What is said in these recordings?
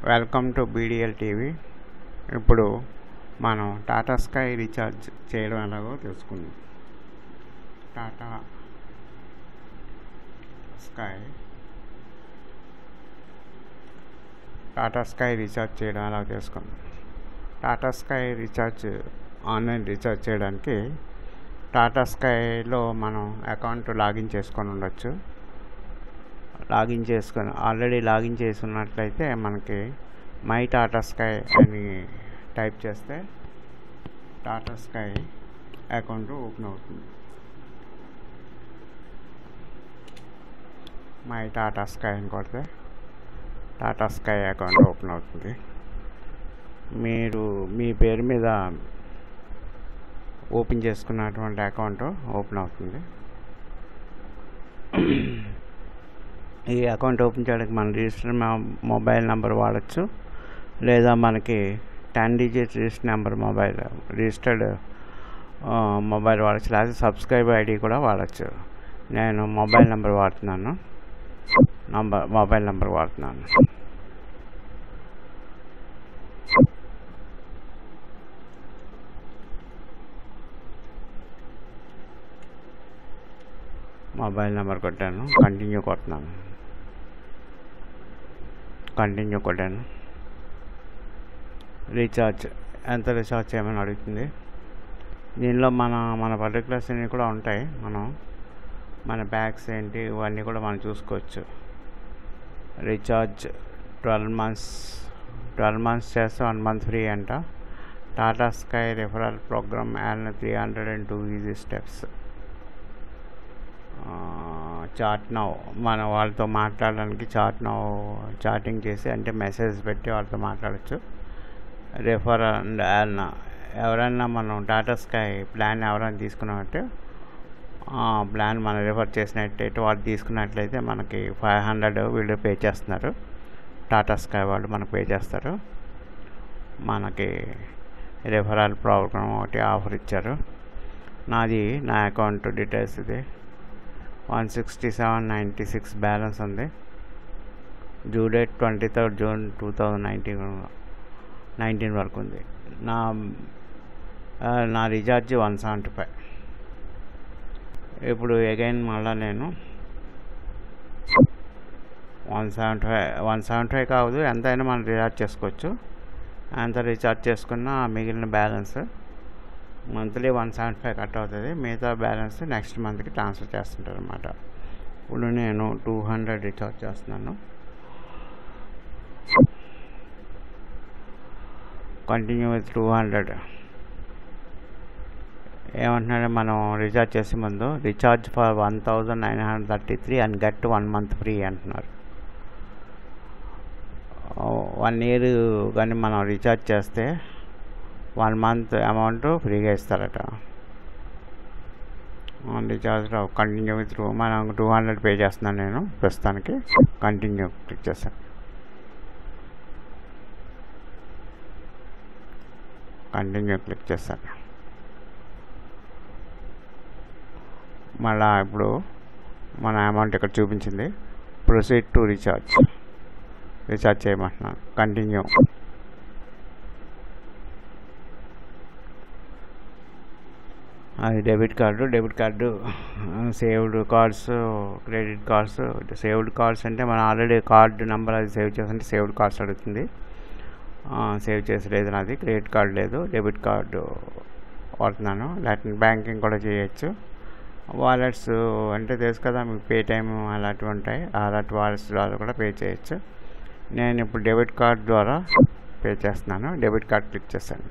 welcome to BDL TV ఇప్పుడు మనం Tata Sky recharge చేయడం ఎలాగో తెలుసుకుందాం టాటా స్కై టాటా స్కై రీఛార్జ్ చేయడం ఎలా తెలుసుకుందాం Tata Sky recharge online recharge చేయడానికి టాటా స్కైలో మనం అకౌంట్ లాగిన్ చేసుకొని ఉండొచ్చు లాగిన్ చేసుకొని ఆల్రెడీ లాగిన్ చేసి ఉన్నట్లయితే మనకి మై టాటా స్కై అని టైప్ చేస్తే టాటా స్కై అకౌంట్ ఓపెన్ అవుతుంది మై టాటా స్కై అని కొడితే టాటా స్కై అకౌంట్ ఓపెన్ అవుతుంది మీరు మీ పేరు మీద ఓపెన్ చేసుకున్నటువంటి అకౌంట్ ఓపెన్ అవుతుంది ఈ అకౌంట్ ఓపెన్ చేయడానికి మన రిజిస్టర్ మొబైల్ నెంబర్ వాడచ్చు లేదా మనకి ten digit register number mobile registered mobile వాడచ్చు లేదా సబ్స్క్రైబ్ ఐడి కూడా వాడచ్చు నేను మొబైల్ నెంబర్ వాడుతున్నాను నంబర్ మొబైల్ నెంబర్ వాడుతున్నాను మొబైల్ నెంబర్ కొట్టాను కంటిన్యూ కొడుతున్నాను కంటిన్యూ కొట్టాను రీఛార్జ్ ఎంత రీఛార్జ్ చేయమని అడుగుతుంది దీనిలో మన మన పర్టికులర్స్ అన్నీ కూడా ఉంటాయి మనం మన బ్యాగ్స్ ఏంటి ఇవన్నీ కూడా మనం చూసుకోవచ్చు recharge twelve months twelve months చేస్తే వన్ మంత్ ఫ్రీ అంట Tata Sky referral program and three hundred and two easy steps chat now మన వాళ్ళతో మాట్లాడడానికి చాట్ నౌ చాటింగ్ చేసి అంటే మెసేజ్ పెట్టి వాళ్ళతో మాట్లాడచ్చు రెఫర్ అండ్ యాన్ ఎవరైనా మనం టాటా స్కై ప్లాన్ ఎవరైనా తీసుకున్నామంటే ప్లాన్ మనం రెఫర్ చేసినట్టయితే వాళ్ళు తీసుకున్నట్లయితే మనకి ఫైవ్ హండ్రెడ్ వీళ్ళు పే చేస్తున్నారు టాటా స్కై వాళ్ళు మనకు పే చేస్తారు మనకి రెఫరల్ ప్రోగ్రామ్ ఒకటి ఆఫర్ ఇచ్చారు నాది నా అకౌంట్ డీటెయిల్స్ ఇది one sixty seven ninety six balance ఉంది due date twenty third June two thousand nineteen nineteen వరకు ఉంది నా నా రీఛార్జ్ వన్ సెవెంటీ ఫైవ్ ఇప్పుడు అగైన్ మళ్ళీ నేను one seventy five one seventy five కావద్దు ఎంతైనా మనం రీఛార్జ్ చేసుకోవచ్చు ఎంత రీఛార్జ్ చేసుకున్నా మిగిలిన balance monthly one seventy five cut అవుతుంది మిగతా బ్యాలెన్స్ నెక్స్ట్ మంత్కి ట్రాన్స్ఫర్ చేస్తుంటారు అనమాట ఇప్పుడు నేను టూ హండ్రెడ్ రీఛార్జ్ చేస్తున్నాను కంటిన్యూ విత్ టూ హండ్రెడ్ ఏమంటున్నాడు మనం రీఛార్జ్ చేసే ముందు recharge for one thousand nine hundred thirty three and get one month free అంటున్నారు వన్ ఇయర్ కానీ మనం రీఛార్జ్ చేస్తే వన్ మంత్ అమౌంట్ ఫ్రీగా ఇస్తారట రీఛార్జ్ కంటిన్యూ విత్ మనం టూ హండ్రెడ్ పే చేస్తున్నాను నేను ప్రస్తుతానికి కంటిన్యూ క్లిక్ చేస్తాను కంటిన్యూ క్లిక్ చేస్తాను మళ్ళా ఇప్పుడు మన అమౌంట్ ఇక్కడ చూపించింది ప్రొసీడ్ టు రీఛార్జ్ రీఛార్జ్ చేయమంటున్నాను కంటిన్యూ అది debit card debit card saved cards credit cards saved cards అంటే మనం ఆల్రెడీ కార్డు నెంబర్ అది సేవ్ చేస్తుంటే సేవ్డ్ కార్డ్స్ అడుగుతుంది సేవ్ చేసి లేదు నాది క్రెడిట్ కార్డు లేదు డెబిట్ కార్డు వాడుతున్నాను లాటిన్ బ్యాంకింగ్ కూడా చేయొచ్చు వాలెట్స్ అంటే తెలుసు కదా మీకు పేటిఎం అలాంటివి ఉంటాయి అలాంటి వాలెట్స్ ద్వారా కూడా పే చేయొచ్చు నేను ఇప్పుడు డెబిట్ కార్డ్ ద్వారా పే చేస్తున్నాను డెబిట్ కార్డ్ క్లిక్ చేస్తాను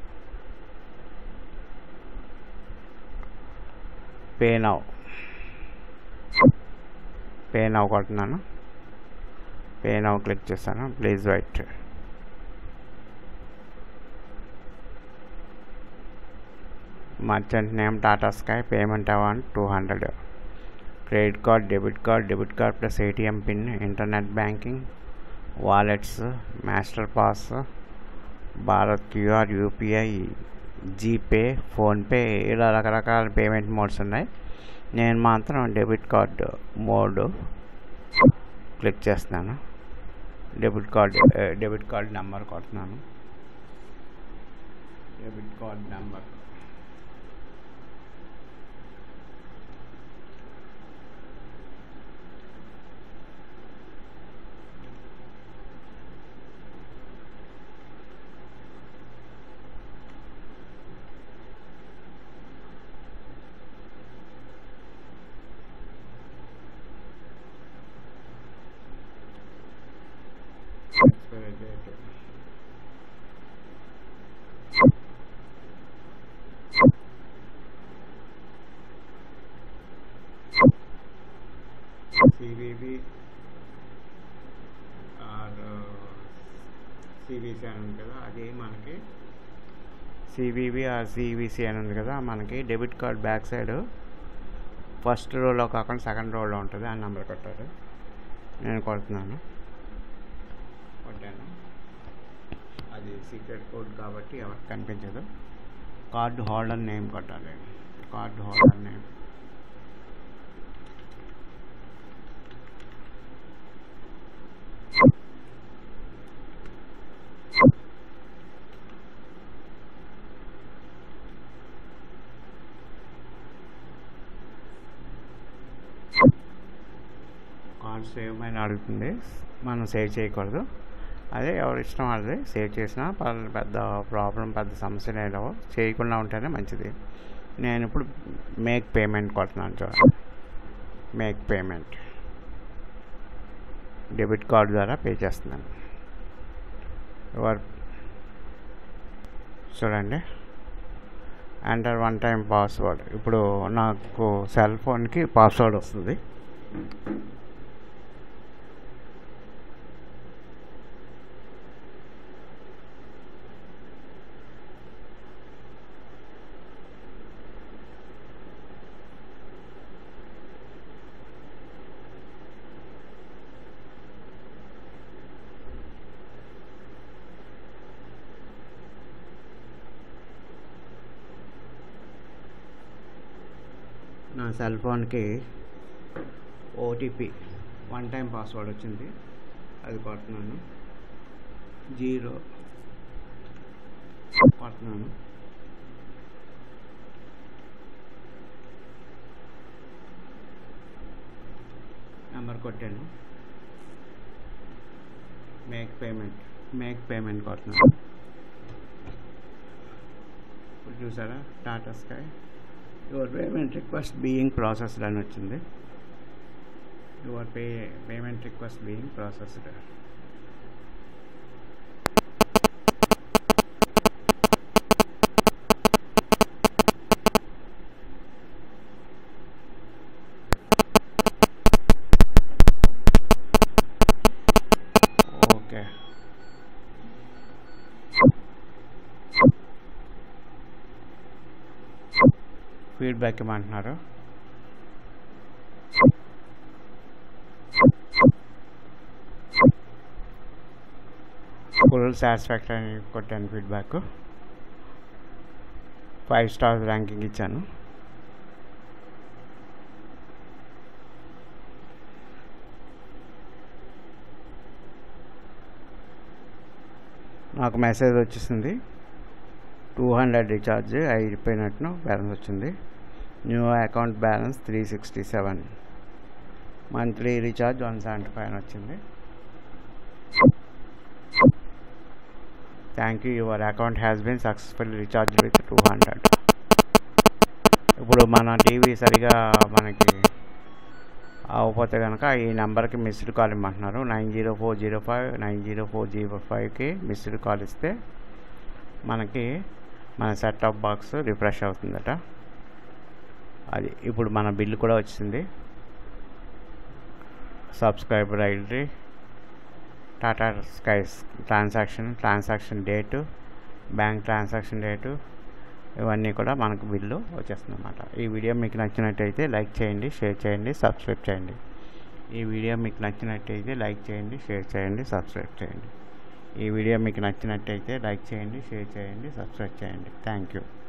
పే నౌ పే నౌ కొడుతున్నాను పే నౌ క్లిక్ చేస్తాను please wait merchant name Tata Sky payment amount two hundred credit card debit card debit card plus ATM pin internet banking wallets master pass Bharat QR UPI GPay PhonePe ఇలా రకరకాల payment modes ఉన్నాయి నేను మాత్రం debit card mode click చేస్తున్నాను debit card debit card number కొడుతున్నాను debit card number expiry date CVV or CVC అని ఉంది కదా అది మనకి సివివి ఆర్ సివిసి అని ఉంది కదా మనకి debit card back side first రోలో కాకుండా సెకండ్ రోలో ఉంటుంది ఆ నెంబర్ కొట్టారు నేను కొడుతున్నాను కొట్టాను అది సీక్రెట్ కోడ్ కాబట్టి ఎవరికి కనిపించదు కార్డు హోల్డర్ నేమ్ కొట్టాలి card holder name card save అని అడుగుతుంది మనం సేవ్ చేయకూడదు అదే ఎవరి ఇష్టం వాళ్ళది సేవ్ చేసినా పర్లేదు పెద్ద ప్రాబ్లం పెద్ద సమస్య లేదు చేయకుండా ఉంటేనే మంచిది నేను ఇప్పుడు మేక్ పేమెంట్ కొడుతున్నాను చూడండి మేక్ పేమెంట్ డెబిట్ కార్డు ద్వారా పే చేస్తున్నాను యువర్ చూడండి ఎంటర్ వన్ టైం పాస్వర్డ్ ఇప్పుడు నాకు సెల్ ఫోన్కి పాస్వర్డ్ వస్తుంది నా సెల్ ఫోన్కి ఓటీపీ వన్ టైం పాస్వర్డ్ వచ్చింది అది కొడుతున్నాను జీరో కొడుతున్నాను నెంబర్ కొట్టాను మేక్ పేమెంట్ మేక్ పేమెంట్ కొడుతున్నాను ఇప్పుడు చూసారా Tata Sky your payment request being processed అని వచ్చింది your pay payment request being processed okay feedback ఇవ్వమంటున్నారు ఫుల్ సాటిస్ఫాక్టరీ అని కొట్టాను ఫీడ్బ్యాక్ ఫైవ్ స్టార్స్ ర్యాంకింగ్ ఇచ్చాను నాకు మెసేజ్ వచ్చేసింది టూ హండ్రెడ్ రీఛార్జ్ అయిపోయినట్టు బ్యాలెన్స్ వచ్చింది new account balance three sixty seven monthly recharge one seventy five అని వచ్చింది thank you your account has been successful recharge with two hundred ఇప్పుడు మన TV సరిగా మనకి అవ్వకపోతే కనుక ఈ నెంబర్కి మిస్డ్ కాల్ ఇమ్మంటున్నారు nine zero four zero five nine zero four zero ఫైవ్కి మిస్డ్ కాల్ ఇస్తే మనకి మన సెట్టాప్ బాక్స్ రిఫ్రెష్ అవుతుందట అది ఇప్పుడు మన బిల్లు కూడా వచ్చింది subscriber ID Tata Sky's transaction transaction date bank transaction date ఇవన్నీ కూడా మనకు బిల్లు వచ్చేస్తుంది అనమాట ఈ వీడియో మీకు నచ్చినట్టయితే లైక్ చేయండి షేర్ చేయండి సబ్స్క్రైబ్ చేయండి ఈ వీడియో మీకు నచ్చినట్టయితే లైక్ చేయండి షేర్ చేయండి సబ్స్క్రైబ్ చేయండి ఈ వీడియో మీకు నచ్చినట్టయితే లైక్ చేయండి షేర్ చేయండి సబ్స్క్రైబ్ చేయండి థ్యాంక్ యూ